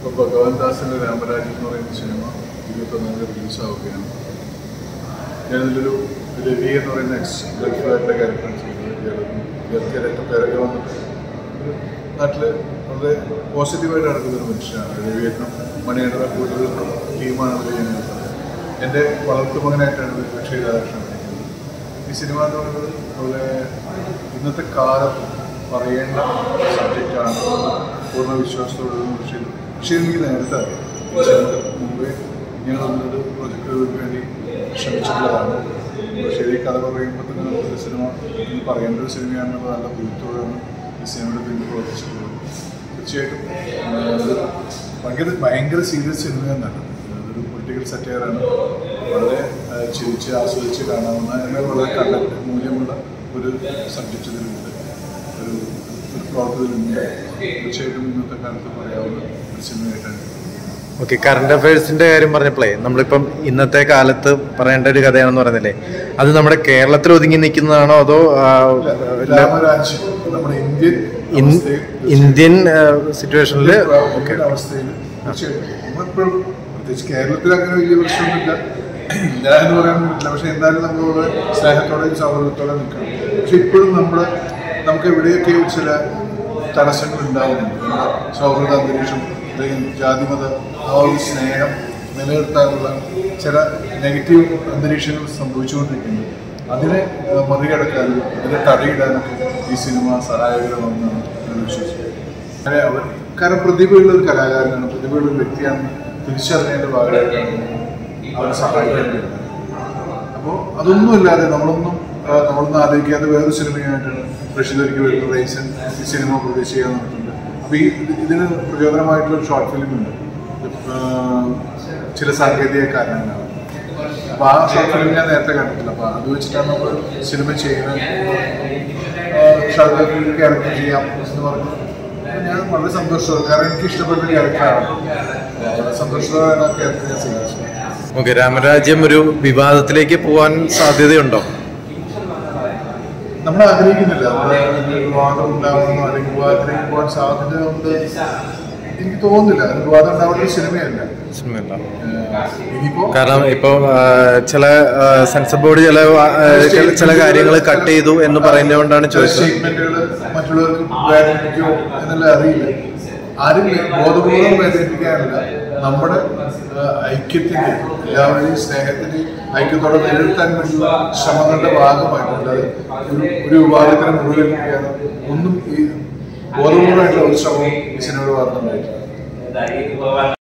ഇപ്പോൾ ഭഗവാൻ ദാസിൻ്റെ രാമരാജ് എന്ന് പറയുന്ന സിനിമ ഇരുപത്തൊന്നാം തീയതി റിലീസാവുകയാണ് ഞാനിതിലൊരു രവി എന്ന് പറയുന്ന എക്സ് ഗൾഫുകാരുടെ ക്യാരക്ടറാണ് ചെയ്തത് കേരളത്തിൽ രണ്ട് പേരൊക്കെ വന്നിട്ട് ഒരു നാട്ടിൽ വളരെ പോസിറ്റീവായിട്ട് നടക്കുന്ന ഒരു മനുഷ്യനാണ് രവിയേട്ടനും മണിയേട്ടനും കൂടുതൽ ടീമാണ് ഇവിടെ ചെയ്യുന്നത് എൻ്റെ വളർത്തുമകനായിട്ടാണ് ഇത് ലക്ഷ്മി രാധാകൃഷ്ണൻ അഭിനയിക്കുന്നത് ഈ സിനിമ എന്ന് പറയുന്നത് വളരെ ഇന്നത്തെ കാലം പറയേണ്ട സബ്ജക്റ്റാണ് പൂർണ്ണ വിശ്വാസത്തോടെ പക്ഷേ പക്ഷേ എനിക്ക് നേരത്തെ അറിയാം ഈ സിനിമയ്ക്ക് മുമ്പേ ഞങ്ങൾ ഒന്നൊരു പ്രൊജക്റ്റുകൾക്ക് വേണ്ടി ശ്രമിച്ചിട്ടുള്ളതാണ് പക്ഷേ ഈ കഥ പറയുമ്പോൾ തന്നെ നമുക്കൊരു സിനിമ ഇനി പറയേണ്ട ഒരു സിനിമയാണെന്നുള്ള നല്ല ബോധ്യത്തോടെയാണ് ഈ സിനിമയുടെ പിന്നിൽ പ്രവർത്തിച്ചിട്ടുള്ളത് തീർച്ചയായിട്ടും ആ, ഇത് ഭയങ്കര ഭയങ്കര സീരിയസ് സിനിമ തന്നെയാണ് അതൊരു പൊളിറ്റിക്കൽ സറ്റയറാണ് വളരെ ആ, ചിരിച്ച് ആസ്വദിച്ച് കാണാവുന്ന എന്നാൽ വളരെ കണ്ടന്റ് മൂല്യമുള്ള ഒരു സബ്ജക്റ്റ് ഇതിലുണ്ട് ഒരു ഒരു പ്ലോട്ട് ഇതിലുണ്ട് തീർച്ചയായിട്ടും ഇന്നത്തെ കാലത്ത് പറയാവുന്ന ഒരു സിനിമയായിട്ടാണ് ഓക്കെ കറണ്ട് അഫയേഴ്സിന്റെ കാര്യം പറഞ്ഞപ്പോഴേ നമ്മളിപ്പം ഇന്നത്തെ കാലത്ത് പറയേണ്ട ഒരു കഥയാണെന്ന് പറയുന്നില്ലേ അത് നമ്മുടെ കേരളത്തിൽ ഒതുങ്ങി നിൽക്കുന്നതാണോ അതോ ആ, ല- രാമരാജ്യം നമ്മുടെ ഇന്ത്യൻ ഇൻ- അവസ്ഥയിൽ ഇന്ത്യൻ സിറ്റുവേഷനിൽ ഇന്ത്യൻ അവസ്ഥയിൽ തീർച്ചയായിട്ടും നമ്മളിപ്പോഴും പ്രത്യേകിച്ച് കേരളത്തിൽ അങ്ങനെ വലിയ പ്രശ്നമൊന്നുമില്ല ഇല്ല എന്ന് പറയാൻ പറ്റില്ല പക്ഷെ എന്തായാലും നമ്മളോട് സ്നേഹത്തോടെ സൗഹൃദത്തോടെ നിൽക്കണം പക്ഷെ ഇപ്പോഴും നമ്മൾ നമുക്ക് എവിടെയൊക്കെ ചില തടസ്സങ്ങൾ ഉണ്ടാകുന്നുണ്ട് നമ്മുടെ സൗഹൃദ അന്തരീക്ഷം അല്ലെങ്കിൽ ജാതിമത ആ ഒരു സ്നേഹം നിലനിർത്താനുള്ള ചില നെഗറ്റീവ് അന്തരീക്ഷങ്ങൾ സംഭവിച്ചുകൊണ്ടിരിക്കുന്നുണ്ട് അതിനെ ഏഹ്, മറികടക്കാനും അതിനെ തടയിടാനൊക്കെ ഈ സിനിമ സഹായകരമാണെന്നാണ് ഞാൻ വിശ്വസിക്കുന്നത് അങ്ങനെ അവർ കാരണം പ്രതിഭയുള്ള ഒരു കലാകാരനാണ് പ്രതിഭയുള്ള ഒരു വ്യക്തിയാണ് തിരിച്ചറിഞ്ഞതിൻ്റെ ഭാഗമായിട്ടാണ് അവരെ സഹായിക്കേണ്ടത് അപ്പോൾ അതൊന്നുമില്ലാതെ നമ്മളൊന്നും ആ, നമ്മളൊന്നും ആലോചിക്കാതെ വേറൊരു സിനിമയായിട്ടാണ് റഷ്യയിലേക്ക് വരുന്ന റേസൻ ഈ സിനിമ പ്രൊഡ്യൂസ് ചെയ്യാൻ നോക്കുന്നുണ്ട് അപ്പോൾ ഈ ഇത് ഇതിന് പ്രചോദനമായിട്ടുള്ള ഒരു ഷോർട്ട് ഫിലിം ഉണ്ട് ആ, ചില സാങ്കേതിക കാരണങ്ങളാണ് അപ്പോൾ ആ ഷോർട്ട് ഫിലിം ഞാൻ നേരത്തെ കണ്ടിട്ടില്ല അപ്പോൾ അത് വെച്ചിട്ടാണ് നമ്മൾ സിനിമ ചെയ്യുന്നത് ഷാർട്ട് ക്യാരക്ടർ ചെയ്യാം എന്ന് പറഞ്ഞു അപ്പോൾ ഞാൻ വളരെ സന്തോഷമാണ് കാരണം എനിക്ക് ഇഷ്ടപ്പെട്ട ക്യാരക്ടറാണ് വളരെ സന്തോഷത്തോടെയാണ് ആ ക്യാരക്ടർ ഞാൻ സ്വീകരിച്ചത് ഓക്കെ രാമരാജ്യം ഒരു വിവാദത്തിലേക്ക് പോകാൻ സാധ്യതയുണ്ടോ നമ്മൾ ആഗ്രഹിക്കുന്നില്ല നമ്മുടെ വിവാദം ഉണ്ടാവണമെന്നോ അല്ലെങ്കിൽ വിവാദത്തിലേക്ക് പോകാൻ സാധ്യത ഉണ്ട് എനിക്ക് തോന്നുന്നില്ല അത് വിവാദം ഉണ്ടാവേണ്ട ഒരു സിനിമയല്ല സിനിമയല്ല ഏഹ് ഇനിയിപ്പോ കാരണം ഇപ്പോൾ ചില ആ, സെൻസർ ബോർഡ് ചില ആ, ചില- ചില കാര്യങ്ങൾ കട്ട് ചെയ്തു എന്ന് പറയുന്നതുകൊണ്ടാണ് ചോദിച്ചത് സ്റ്റേറ്റ്മെന്റുകൾ മറ്റുള്ളവർക്ക് വേദനിപ്പിക്കുമോ എന്നുള്ള അറിയില്ല ആരും ബോധപൂർവ്വം വേദനിപ്പിക്കാനല്ല നമ്മുടെ ഏഹ്, ഐക്യത്തിന്റെ എല്ലാവരുടെയും സ്നേഹത്തിന്റെ ഐക്യത്തോടെ നിലനിർത്താൻ വേണ്ടിയുള്ള ശ്രമങ്ങളുടെ ഭാഗമായിട്ടുള്ളത് ഒരു ഒരു വിവാദത്തിന് മുറിവേൽപ്പിക്കാനോ ഒന്നും ഈ ബോധപൂർവ്വമായിട്ടുള്ള ഒരു ശ്രമവും ഈ സിനിമയുടെ ഭാഗത്തുണ്ടായിട്ടില്ല